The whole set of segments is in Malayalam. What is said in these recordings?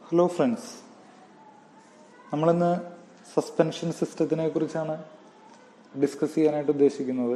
ഹലോ ഫ്രണ്ട്സ് നമ്മളിന്ന് സസ്പെൻഷൻ സിസ്റ്റത്തിനെ കുറിച്ചാണ് ഡിസ്കസ് ചെയ്യാനായിട്ട് ഉദ്ദേശിക്കുന്നത്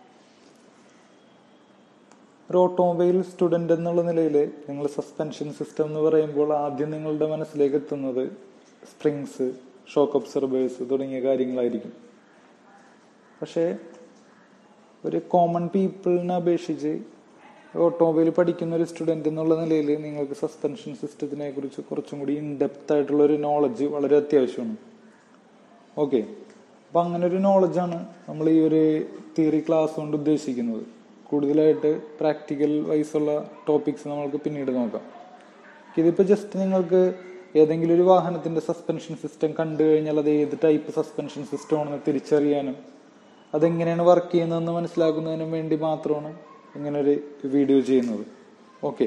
ഒരു ഓട്ടോമൊബൈൽ സ്റ്റുഡന്റ് എന്നുള്ള നിലയിൽ നിങ്ങൾ സസ്പെൻഷൻ സിസ്റ്റം എന്ന് പറയുമ്പോൾ ആദ്യം നിങ്ങളുടെ മനസ്സിലേക്ക് എത്തുന്നത് സ്പ്രിങ്സ് ഷോക്ക് ഒബ്സർവേഴ്സ് തുടങ്ങിയ കാര്യങ്ങളായിരിക്കും പക്ഷേ ഒരു കോമൺ പീപ്പിളിനെ അപേക്ഷിച്ച് ഓട്ടോമൊബൈൽ പഠിക്കുന്ന ഒരു സ്റ്റുഡന്റ് എന്നുള്ള നിലയിൽ നിങ്ങൾക്ക് സസ്പെൻഷൻ സിസ്റ്റത്തിനെ കുറിച്ച് കുറച്ചും കൂടി ഇൻഡെപ്ത് ആയിട്ടുള്ള ഒരു നോളജ് വളരെ അത്യാവശ്യമാണ് ഓക്കെ അപ്പൊ അങ്ങനെ ഒരു നോളജാണ് നമ്മൾ ഈ ഒരു തിയറി ക്ലാസ് കൊണ്ട് ഉദ്ദേശിക്കുന്നത് കൂടുതലായിട്ട് പ്രാക്ടിക്കൽ വൈസുള്ള ടോപ്പിക്സ് നമ്മൾക്ക് പിന്നീട് നോക്കാം ഇതിപ്പോ ജസ്റ്റ് നിങ്ങൾക്ക് ഏതെങ്കിലും ഒരു വാഹനത്തിന്റെ സസ്പെൻഷൻ സിസ്റ്റം കണ്ടു കഴിഞ്ഞാൽ അത് ഏത് ടൈപ്പ് സസ്പെൻഷൻ സിസ്റ്റം ആണെന്ന് തിരിച്ചറിയാനും അതെങ്ങനെയാണ് വർക്ക് ചെയ്യുന്നതെന്ന് മനസ്സിലാക്കുന്നതിനും വേണ്ടി മാത്രമാണ് ഇങ്ങനെ ഒരു വീഡിയോ ചെയ്യുന്നത് ഓക്കെ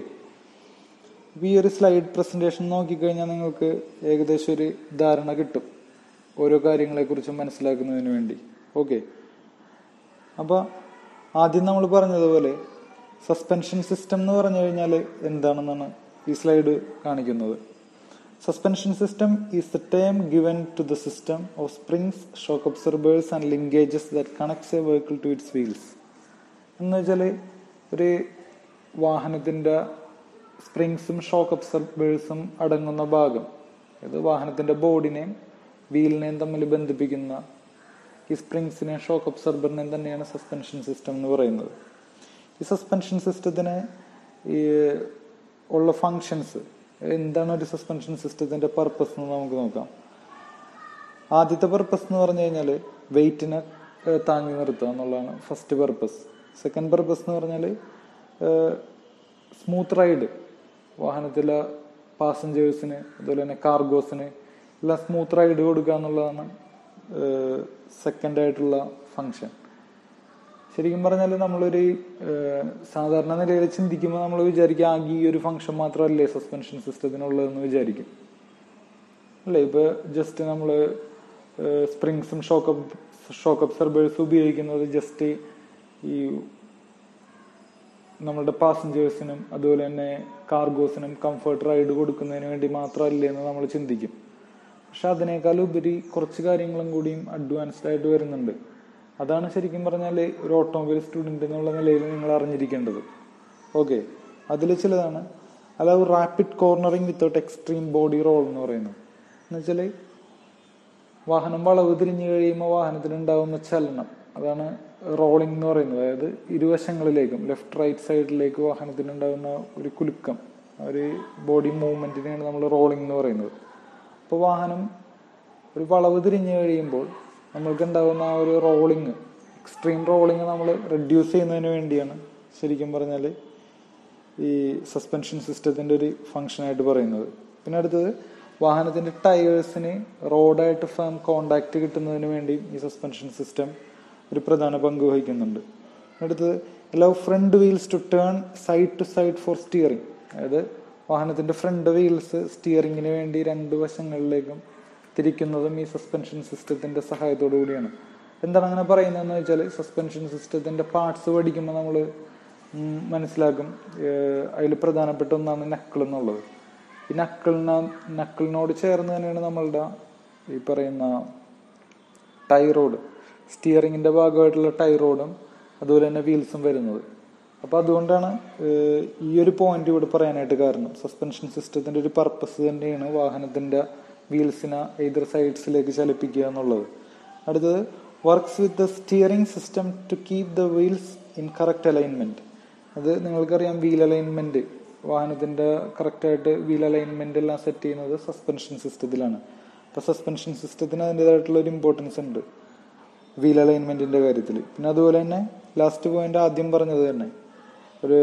ഈ ഒരു സ്ലൈഡ് പ്രസന്റേഷൻ നോക്കിക്കഴിഞ്ഞാൽ നിങ്ങൾക്ക് ഏകദേശം ഒരു ധാരണ കിട്ടും ഓരോ കാര്യങ്ങളെ കുറിച്ചും മനസ്സിലാക്കുന്നതിന് വേണ്ടി ഓക്കെ അപ്പൊ ആദ്യം നമ്മൾ പറഞ്ഞതുപോലെ സസ്പെൻഷൻ സിസ്റ്റം എന്ന് പറഞ്ഞു കഴിഞ്ഞാൽ എന്താണെന്നാണ് ഈ സ്ലൈഡ് കാണിക്കുന്നത് suspension system is the term given to the system of springs shock absorbers and linkages that connects a vehicle to its wheels എന്ന് വെച്ചാൽ ഒരു വാഹനത്തിന്റെ സ്പ്രിങ്സും ഷോക്ക് ഒബ്സർവേഴ്സും അടങ്ങുന്ന ഭാഗം ഇത് വാഹനത്തിന്റെ ബോഡിനെയും വീലിനെയും തമ്മിൽ ബന്ധിപ്പിക്കുന്ന ഈ സ്പ്രിങ്സിനെയും ഷോക്ക് ഒബ്സർവറിനെയും തന്നെയാണ് സസ്പെൻഷൻ സിസ്റ്റം എന്ന് പറയുന്നത് ഈ സസ്പെൻഷൻ സിസ്റ്റത്തിന് ഈ ഉള്ള ഫങ്ഷൻസ് എന്താണ് ഒരു സസ്പെൻഷൻ സിസ്റ്റത്തിന്റെ പർപ്പസ് എന്ന് നമുക്ക് നോക്കാം ആദ്യത്തെ പർപ്പസ് എന്ന് പറഞ്ഞു കഴിഞ്ഞാൽ വെയിറ്റിനെ താങ്ങി നിർത്തുക എന്നുള്ളതാണ് ഫസ്റ്റ് പർപ്പസ് സെക്കൻഡ് പർപ്പസ് എന്ന് പറഞ്ഞാൽ സ്മൂത്ത് റൈഡ് വാഹനത്തിലെ പാസഞ്ചേഴ്സിന് അതുപോലെ തന്നെ കാർഗോസിന് എല്ലാം സ്മൂത്ത് റൈഡ് കൊടുക്കുക എന്നുള്ളതാണ് സെക്കൻഡ് ആയിട്ടുള്ള ഫങ്ഷൻ ശരിക്കും പറഞ്ഞാൽ നമ്മളൊരു സാധാരണ നിലയിൽ ചിന്തിക്കുമ്പോൾ നമ്മൾ വിചാരിക്കും ആകെ ഈ ഒരു ഫങ്ഷൻ മാത്രമല്ലേ സസ്പെൻഷൻ സിസ്റ്റത്തിനുള്ളതെന്ന് വിചാരിക്കും അല്ലേ ഇപ്പൊ ജസ്റ്റ് നമ്മൾ സ്പ്രിങ്സും ഷോക്ക് ഷോക്ക് ഒബ്സർവേഴ്സ് ഉപയോഗിക്കുന്നത് ജസ്റ്റ് ഈ നമ്മളുടെ പാസഞ്ചേഴ്സിനും അതുപോലെ തന്നെ കാർഗോസിനും കംഫർട്ട് റൈഡ് കൊടുക്കുന്നതിന് വേണ്ടി മാത്രമല്ലേ എന്ന് നമ്മൾ ചിന്തിക്കും പക്ഷെ അതിനേക്കാൾ ഉപരി കുറച്ച് കാര്യങ്ങളും കൂടിയും അഡ്വാൻസ്ഡ് ആയിട്ട് വരുന്നുണ്ട് അതാണ് ശരിക്കും പറഞ്ഞാൽ ഒരു ഓട്ടോമൊബൈൽ സ്റ്റുഡന്റ് എന്നുള്ള നിലയിൽ നിങ്ങൾ അറിഞ്ഞിരിക്കേണ്ടത് ഓക്കെ അതിൽ ചിലതാണ് allow rapid cornering without extreme body roll എന്ന് പറയുന്നത് എന്നുവെച്ചാൽ വാഹനം വളവ് തിരിഞ്ഞു കഴിയുമ്പോൾ വാഹനത്തിന് ഉണ്ടാകുന്ന ചലനം അതാണ് റോളിംഗ് എന്ന് പറയുന്നത് അതായത് ഇരുവശങ്ങളിലേക്കും ലെഫ്റ്റ് റൈറ്റ് സൈഡിലേക്ക് വാഹനത്തിന് ഉണ്ടാകുന്ന ഒരു കുലുക്കം ഒരു ബോഡി മൂവ്മെന്റിനെയാണ് നമ്മൾ റോളിംഗ് എന്ന് പറയുന്നത് അപ്പോൾ വാഹനം ഒരു വളവ് തിരിഞ്ഞു കഴിയുമ്പോൾ നമ്മൾക്ക് ഉണ്ടാകുന്ന ആ ഒരു റോളിങ് എക്സ്ട്രീം റോളിങ് നമ്മൾ റെഡ്യൂസ് ചെയ്യുന്നതിന് വേണ്ടിയാണ് ശരിക്കും പറഞ്ഞാൽ ഈ സസ്പെൻഷൻ സിസ്റ്റത്തിന്റെ ഒരു ഫംഗ്ഷൻ ആയിട്ട് പറയുന്നത് പിന്നെ അടുത്തത് വാഹനത്തിന്റെ ടയേഴ്സിന് റോഡായിട്ട് ഫേം കോണ്ടാക്ട് കിട്ടുന്നതിന് വേണ്ടി ഈ സസ്പെൻഷൻ സിസ്റ്റം ഒരു പ്രധാന പങ്ക് വഹിക്കുന്നുണ്ട് അടുത്തത് allow front wheels to turn side to side for steering അതായത് വാഹനത്തിന്റെ ഫ്രണ്ട് വീൽസ് സ്റ്റിയറിംഗിന് വേണ്ടി രണ്ട് വശങ്ങളിലേക്കും തിരിക്കുന്നതും ഈ സസ്പെൻഷൻ സിസ്റ്റത്തിന്റെ സഹായത്തോടു കൂടിയാണ് എന്താണ് അങ്ങനെ പറയുന്നതെന്ന് വെച്ചാൽ സസ്പെൻഷൻ സിസ്റ്റത്തിന്റെ പാർട്സ് പഠിക്കുമ്പോൾ നമ്മൾ മനസ്സിലാക്കും അതിൽ പ്രധാനപ്പെട്ട ഒന്നാണ് നക്കിൾ എന്നുള്ളത് ഈ നക്കിളിന നക്കിളിനോട് ചേർന്ന് തന്നെയാണ് നമ്മളുടെ ഈ പറയുന്ന ടൈറോഡ് സ്റ്റിയറിംഗിന്റെ ഭാഗമായിട്ടുള്ള ടൈറോഡും അതുപോലെ തന്നെ വീൽസും വരുന്നത് അപ്പൊ അതുകൊണ്ടാണ് ഈ ഒരു പോയിന്റ് ഇവിടെ പറയാനായിട്ട് കാരണം സസ്പെൻഷൻ സിസ്റ്റത്തിന്റെ ഒരു പർപ്പസ് തന്നെയാണ് വാഹനത്തിന്റെ വീൽസിനെ എതിർ സൈഡ്സിലേക്ക് ചലിപ്പിക്കുക എന്നുള്ളത് അടുത്തത് works with the steering system to keep the wheels in correct alignment അത് നിങ്ങൾക്കറിയാം വീൽ അലൈൻമെന്റ് വാഹനത്തിന്റെ കറക്റ്റ് ആയിട്ട് വീൽ അലൈൻമെന്റ് എല്ലാം സെറ്റ് ചെയ്യുന്നത് സസ്പെൻഷൻ സിസ്റ്റത്തിലാണ് അപ്പൊ സസ്പെൻഷൻ സിസ്റ്റത്തിന് അതിൻ്റെതായിട്ടുള്ള ഒരു ഇമ്പോർട്ടൻസ് ഉണ്ട് വീൽ അലൈൻമെന്റിന്റെ കാര്യത്തിൽ പിന്നെ അതുപോലെ തന്നെ ലാസ്റ്റ് പോയിന്റ് ആദ്യം പറഞ്ഞത് തന്നെ ഒരു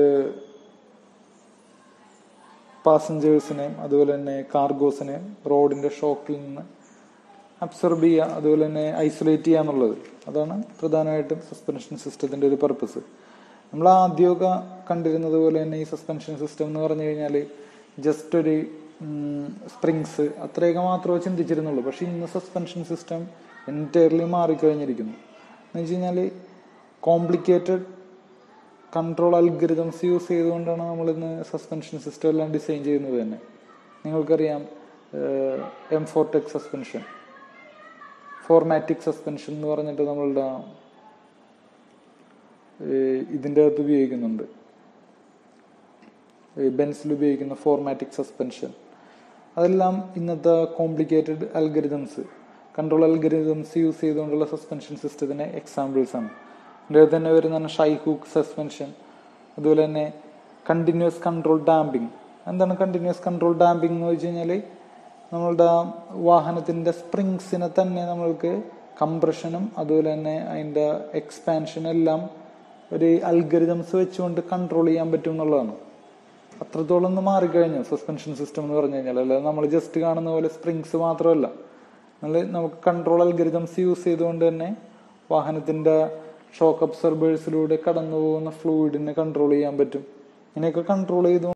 പാസഞ്ചേഴ്സിനെയും അതുപോലെ തന്നെ കാർഗോസിനെയും റോഡിന്റെ ഷോക്കിൽ നിന്ന് അബ്സർബ് ചെയ്യുക അതുപോലെ തന്നെ ഐസൊലേറ്റ് ചെയ്യുക എന്നുള്ളത് അതാണ് പ്രധാനമായിട്ടും സസ്പെൻഷൻ സിസ്റ്റത്തിന്റെ ഒരു പർപ്പസ് നമ്മൾ ആദ്യമൊക്കെ കണ്ടിരുന്നത് പോലെ തന്നെ ഈ സസ്പെൻഷൻ സിസ്റ്റം എന്ന് പറഞ്ഞു കഴിഞ്ഞാൽ ജസ്റ്റ് ഒരു സ്പ്രിങ്സ് അത്രയൊക്കെ മാത്രമേ ചിന്തിച്ചിരുന്നുള്ളൂ പക്ഷെ ഇന്ന് സസ്പെൻഷൻ സിസ്റ്റം എൻറ്റയർലി മാറിക്കഴിഞ്ഞിരിക്കുന്നു എന്ന് വെച്ച് കഴിഞ്ഞാൽ കോംപ്ലിക്കേറ്റഡ് കൺട്രോൾ അൽഗരിതംസ് യൂസ് ചെയ്തുകൊണ്ടാണ് നമ്മൾ ഇന്ന് സസ്പെൻഷൻ സിസ്റ്റം എല്ലാം ഡിസൈൻ ചെയ്യുന്നത് തന്നെ നിങ്ങൾക്കറിയാം എം ഫോർടെക് സസ്പെൻഷൻ ഫോർമാറ്റിക് സസ്പെൻഷൻ എന്ന് പറഞ്ഞിട്ട് നമ്മളുടെ ഏഹ് ഇതിൻ്റെ അകത്ത് ഉപയോഗിക്കുന്നുണ്ട് ബെൻസിൽ ഉപയോഗിക്കുന്ന ഫോർമാറ്റിക് സസ്പെൻഷൻ അതെല്ലാം ഇന്നത്തെ complicated algorithms control algorithms use ചെയ്തുകൊണ്ടുള്ള സസ്പെൻഷൻ സിസ്റ്റത്തിന് എക്സാമ്പിൾസ് ആണ് ഇതിൻ്റെ അകത്ത് തന്നെ വരുന്നതാണ് ഷൈ ഹൂക്ക് സസ്പെൻഷൻ അതുപോലെ തന്നെ കണ്ടിന്യൂസ് കൺട്രോൾ ഡാമ്പിംഗ് എന്താണ് കണ്ടിന്യൂസ് കൺട്രോൾ ഡാമ്പിംഗ് എന്ന് വെച്ച് കഴിഞ്ഞാൽ നമ്മളുടെ വാഹനത്തിന്റെ സ്പ്രിങ്സിനെ തന്നെ നമ്മൾക്ക് കംപ്രഷനും അതുപോലെ തന്നെ അതിന്റെ എക്സ്പാൻഷനും എല്ലാം ഒരു അൽഗരിതംസ് വെച്ചുകൊണ്ട് കൺട്രോൾ ചെയ്യാൻ പറ്റും എന്നുള്ളതാണ് അത്രത്തോളം ഒന്ന് മാറിക്കഴിഞ്ഞു സസ്പെൻഷൻ സിസ്റ്റം എന്ന് പറഞ്ഞു കഴിഞ്ഞാൽ അല്ലാതെ നമ്മൾ ജസ്റ്റ് കാണുന്ന പോലെ സ്പ്രിങ്സ് മാത്രമല്ല നമ്മൾ നമുക്ക് കൺട്രോൾ അൽഗരിതംസ് യൂസ് ചെയ്തുകൊണ്ട് തന്നെ വാഹനത്തിന്റെ ഷോക്ക് അബ്സർബേഴ്സിലൂടെ കടന്നു പോകുന്ന ഫ്ലൂയിഡിനെ കൺട്രോൾ ചെയ്യാൻ പറ്റും ഇങ്ങനെയൊക്കെ കൺട്രോൾ ചെയ്തു